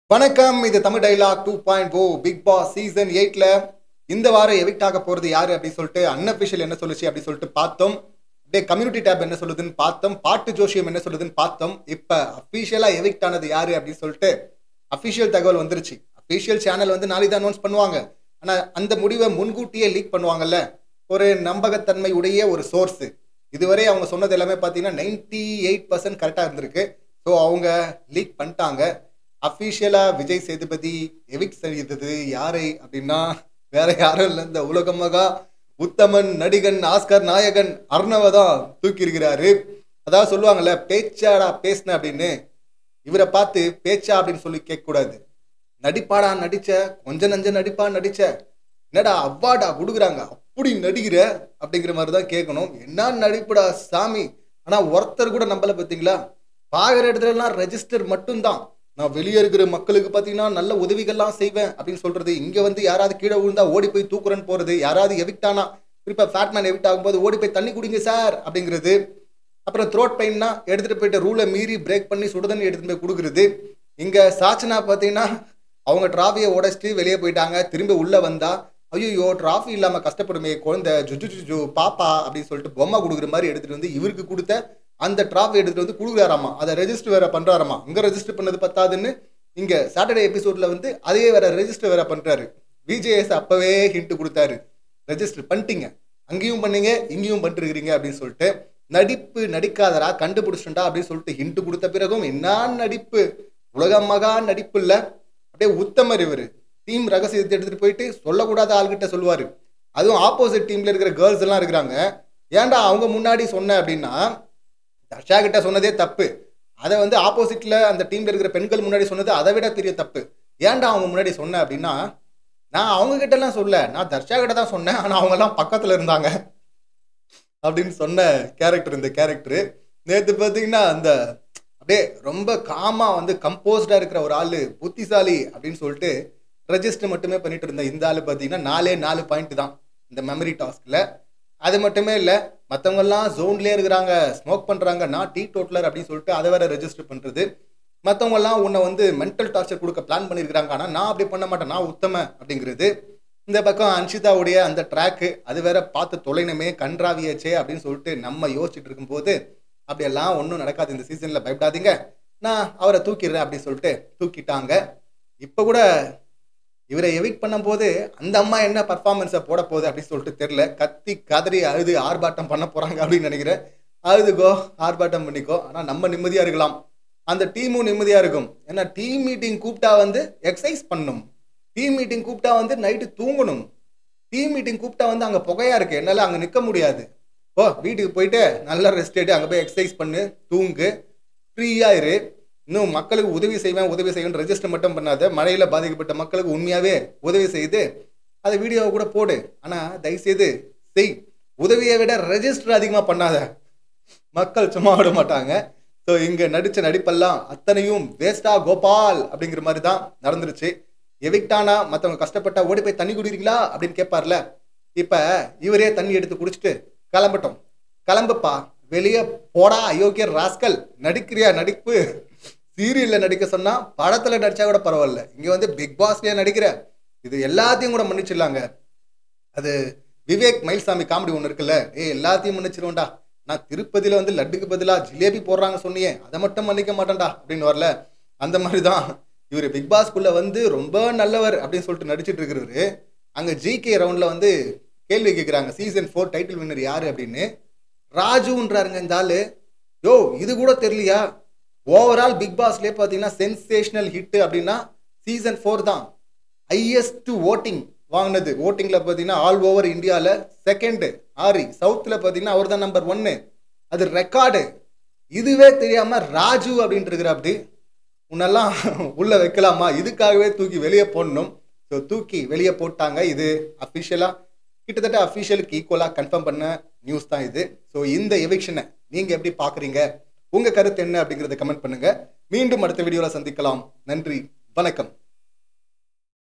வணக்கம் இது Tamil dialogue two point O Bigg Boss season எயிட்ல இந்த வாரம் எவிக்ட் ஆக போறது யாரு அப்படின்னு சொல்லிட்டு அன்அபிஷியல் என்ன சொல்லுச்சு அப்படின்னு சொல்லிட்டு பார்த்தோம் அப்படியே கம்யூனிட்டி டேப் என்ன சொல்லுதுன்னு பார்த்தோம் பாட்டு ஜோஷியம் என்ன சொல்லுதுன்னு பார்த்தோம் இப்ப அபிஷியலா எவிக்ட் ஆனது யாரு அப்படின்னு சொல்லிட்டு அபிஷியல் தகவல் வந்துருச்சு அபிஷியல் சேனல் வந்து நாளைக்கு அனௌன்ஸ் பண்ணுவாங்க ஆனா அந்த முடிவை முன்கூட்டியே லீக் பண்ணுவாங்கல்ல ஒரு நம்பகத்தன்மை உடைய ஒரு சோர்ஸ் இதுவரை அவங்க சொன்னது எல்லாமே பார்த்தீங்கன்னா நைன்டி எயிட் பர்சன்ட் கரெக்டாக இருந்திருக்கு ஸோ அவங்க லீக் பண்ணிட்டாங்க அஃபிஷியலாக விஜய் சேதுபதி எவிக் செய்தது யாரை அப்படின்னா வேற யாரும் இல்லை இந்த உலகமகா உத்தமன் நடிகன் ஆஸ்கர் நாயகன் அர்ணவ தான் தூக்கி இருக்கிறாரு அதாவது சொல்லுவாங்கல்ல பேச்சாடா பேசின அப்படின்னு இவரை பார்த்து பேச்சா அப்படின்னு சொல்லி கேட்கக்கூடாது நடிப்பாடா நடிச்ச கொஞ்ச நஞ்ச நடிப்பா நடிச்ச என்னடா அவார்டா கொடுக்குறாங்க அப்படி நடிக்கிற அப்படிங்கிற மாதிரி தான் கேட்கணும் என்ன நடிப்புடா சாமி ஆனா ஒருத்தர் கூட நம்பல பார்த்தீங்களா பார்க்குற இடத்துலலாம் ரெஜிஸ்டர் மட்டும்தான் நான் வெளியே இருக்கிற மக்களுக்கு பார்த்தீங்கன்னா நல்ல உதவிகள்லாம் செய்வேன் அப்படின்னு சொல்றது இங்க வந்து யாராவது கீழே விழுந்தா ஓடி போய் தூக்குறேன்னு போறது யாராவது எவிக்ட் ஆனா குறிப்பா ஃபேட்மேன் எவிக்ட் ஆகும்போது ஓடி போய் தண்ணி குடிங்க சார் அப்படிங்கிறது அப்புறம் த்ரோட் பெயின்னா எடுத்துட்டு போயிட்டு ரூலை மீறி பிரேக் பண்ணி சுடுதண்ணி எடுத்துட்டு போய் கொடுக்குறது இங்க சாச்சனா பார்த்தீங்கன்னா அவங்க டிராஃபியை உடைச்சிட்டு வெளியே போயிட்டாங்க திரும்பி உள்ள வந்தா ஐயோ டிராஃபி இல்லாம கஷ்டப்படுமே குழந்தை ஜுஜு ஜுஜு பாப்பா அப்படின்னு சொல்லிட்டு பொம்மை கொடுக்குற மாதிரி எடுத்துட்டு வந்து இவருக்கு கொடுத்த அந்த டிராஃபி எடுத்துட்டு வந்து கொடுக்குறாராமா அதை ரெஜிஸ்டர் வேற பண்றாராமா இங்க ரெஜிஸ்டர் பண்ணது பத்தாதுன்னு இங்க சாட்டர்டே எபிசோட்ல வந்து அதையே வேற ரெஜிஸ்டர் வேற பண்றாரு விஜேஎஸ் அப்பவே ஹிண்ட் கொடுத்தாரு ரெஜிஸ்டர் பண்ணிட்டீங்க அங்கேயும் பண்ணீங்க இங்கேயும் பண்ணிருக்கிறீங்க அப்படின்னு சொல்லிட்டு நடிப்பு நடிக்காதரா கண்டுபிடிச்சிட்டா அப்படின்னு சொல்லிட்டு ஹிண்ட் கொடுத்த பிறகும் என்ன நடிப்பு உலக மகா நடிப்பு இல்ல அப்படியே உத்தமர் இவர் டீம் ரகசியத்தை எடுத்துட்டு போயிட்டு சொல்லக்கூடாத ஆள்கிட்ட சொல்லுவாரு அதுவும் ஆப்போசிட் டீம்ல இருக்கிற கேர்ள்ஸ் எல்லாம் இருக்கிறாங்க ஏன்டா அவங்க முன்னாடி சொன்ன அப்படின்னா தர்ஷா கிட்ட சொன்னதே தப்பு அதை வந்து ஆப்போசிட்ல அந்த டீம்ல இருக்கிற பெண்கள் முன்னாடி சொன்னது அதை விட பெரிய தப்பு ஏன்டா அவங்க முன்னாடி சொன்ன அப்படின்னா நான் அவங்க கிட்ட எல்லாம் சொல்ல நான் தர்ஷா கிட்ட தான் சொன்னேன் ஆனா அவங்க எல்லாம் பக்கத்துல இருந்தாங்க அப்படின்னு சொன்ன கேரக்டர் இந்த கேரக்டர் நேத்து பாத்தீங்கன்னா அந்த அப்படியே ரொம்ப காமா வந்து கம்போஸ்டா இருக்கிற ஒரு ஆளு புத்திசாலி அப்படின்னு சொல்லிட்டு ரெஜிஸ்டர் மட்டுமே பண்ணிட்டு இருந்த இந்த ஆளு பாத்தீங்கன்னா நாலே நாலு பாயிண்ட் தான் இந்த மெமரி டாஸ்க்ல அது மட்டுமே இல்லை மற்றவங்கெல்லாம் ஜோன்லேயே இருக்கிறாங்க ஸ்மோக் பண்ணுறாங்க நான் டீ டோட்டலர் அப்படின்னு சொல்லிட்டு அதை வேற ரெஜிஸ்டர் பண்ணுறது மற்றவங்கெல்லாம் உன்னை வந்து மென்டல் டார்ச்சர் கொடுக்க பிளான் பண்ணியிருக்கிறாங்க ஆனால் நான் அப்படி பண்ண மாட்டேன் நான் உத்தம அப்படிங்கிறது இந்த பக்கம் அன்ஷிதாவுடைய அந்த ட்ராக்கு அது வேற பார்த்து தொலைனமே கன்றாவியாச்சே அப்படின்னு சொல்லிட்டு நம்ம யோசிச்சுட்டு இருக்கும்போது அப்படியெல்லாம் ஒன்றும் நடக்காது இந்த சீசனில் பயப்படாதீங்க நான் அவரை தூக்கிடுறேன் அப்படின்னு சொல்லிட்டு தூக்கிட்டாங்க இப்போ கூட இவரை எவிட் பண்ணும்போது அந்த அம்மா என்ன பர்ஃபார்மன்ஸை போட போகுது அப்படின்னு சொல்லிட்டு தெரில கத்தி கதறி அழுது ஆர்ப்பாட்டம் பண்ண போறாங்க அப்படின்னு நினைக்கிறேன் அழுதுகோ ஆர்ப்பாட்டம் பண்ணிக்கோ ஆனால் நம்ம நிம்மதியா இருக்கலாம் அந்த டீமும் நிம்மதியா இருக்கும் ஏன்னா டீம் மீட்டிங் கூப்பிட்டா வந்து எக்ஸசைஸ் பண்ணணும் டீம் மீட்டிங் கூப்பிட்டா வந்து நைட்டு தூங்கணும் டீம் மீட்டிங் கூப்பிட்டா வந்து அங்கே புகையா இருக்கு என்னால் அங்கே நிற்க முடியாது ஓ வீட்டுக்கு போயிட்டு நல்லா ரெஸ்ட் எடுத்து அங்கே போய் எக்ஸசைஸ் பண்ணு தூங்கு ஃப்ரீயா இரு இன்னும் மக்களுக்கு உதவி செய்வேன் உதவி செய்வேன் ரெஜிஸ்டர் மட்டும் பண்ணாத மழையில பாதிக்கப்பட்ட மக்களுக்கு உண்மையாவே உதவி செய்து அதை வீடியோவை கூட போடு ஆனா தயவுசெய்து செய் உதவியை விட ரெஜிஸ்டர் அதிகமா பண்ணாத மக்கள் சும்மா விட மாட்டாங்க ஸோ இங்க நடிச்ச நடிப்பெல்லாம் அத்தனையும் வேஸ்டா கோபால் அப்படிங்கிற மாதிரி தான் நடந்துருச்சு எவிக்டானா மற்றவங்க கஷ்டப்பட்டா ஓடி போய் தண்ணி குடிக்கிறீங்களா அப்படின்னு கேட்பார்ல இப்ப இவரே தண்ணி எடுத்து குடிச்சிட்டு கிளம்பட்டும் கிளம்புப்பா வெளியே போடா அயோக்கிய ராஸ்கல் நடிக்கிறியா நடிப்பு சீரியல்ல நடிக்க சொன்னா படத்துல நடிச்சா கூட பரவாயில்ல இங்க வந்து பிக் பாஸ்லயே நடிக்கிற இது எல்லாத்தையும் கூட மன்னிச்சிடலாங்க அது விவேக் மயில்சாமி காமெடி ஒன்று இருக்குல்ல ஏ எல்லாத்தையும் மன்னிச்சிருவோம்டா நான் திருப்பதியில வந்து லட்டுக்கு பதிலா ஜிலேபி போடுறாங்க சொன்னியே அதை மட்டும் மன்னிக்க மாட்டேன்டா அப்படின்னு வரல அந்த மாதிரி தான் இவர் பிக் பாஸ்க்குள்ள வந்து ரொம்ப நல்லவர் அப்படின்னு சொல்லிட்டு நடிச்சிட்டு இருக்கிறவரு அங்க ஜிகே ரவுண்ட்ல வந்து கேள்வி கேட்குறாங்க சீசன் ஃபோர் டைட்டில் வின்னர் யாரு அப்படின்னு ராஜுன்றாருங்க இந்த ஆளு யோ இது கூட தெரியலையா ஓவரால் பிக் பாஸ்லேயே பார்த்தீங்கன்னா சென்சேஷனல் ஹிட் அப்படின்னா சீசன் ஃபோர் தான் ஹையஸ்ட் ஓட்டிங் வாங்கினது ஓட்டிங்கில் பார்த்தீங்கன்னா ஆல் ஓவர் இந்தியாவில் செகண்டு ஆரி சவுத்தில் பார்த்தீங்கன்னா அவர் தான் நம்பர் ஒன்று அது ரெக்கார்டு இதுவே தெரியாம ராஜு அப்படின்ட்டு இருக்கிற அப்படி உன்னெல்லாம் உள்ள வைக்கலாமா இதுக்காகவே தூக்கி வெளியே போடணும் ஸோ தூக்கி வெளியே போட்டாங்க இது அஃபிஷியலாக கிட்டத்தட்ட அஃபிஷியலுக்கு ஈக்குவலாக கன்ஃபார்ம் பண்ண நியூஸ் தான் இது ஸோ இந்த எவிக்ஷனை நீங்கள் எப்படி பார்க்குறீங்க உங்கள் கருத்து என்ன அப்படிங்கிறத கமெண்ட் பண்ணுங்க மீண்டும் அடுத்த வீடியோவில் சந்திக்கலாம் நன்றி வணக்கம்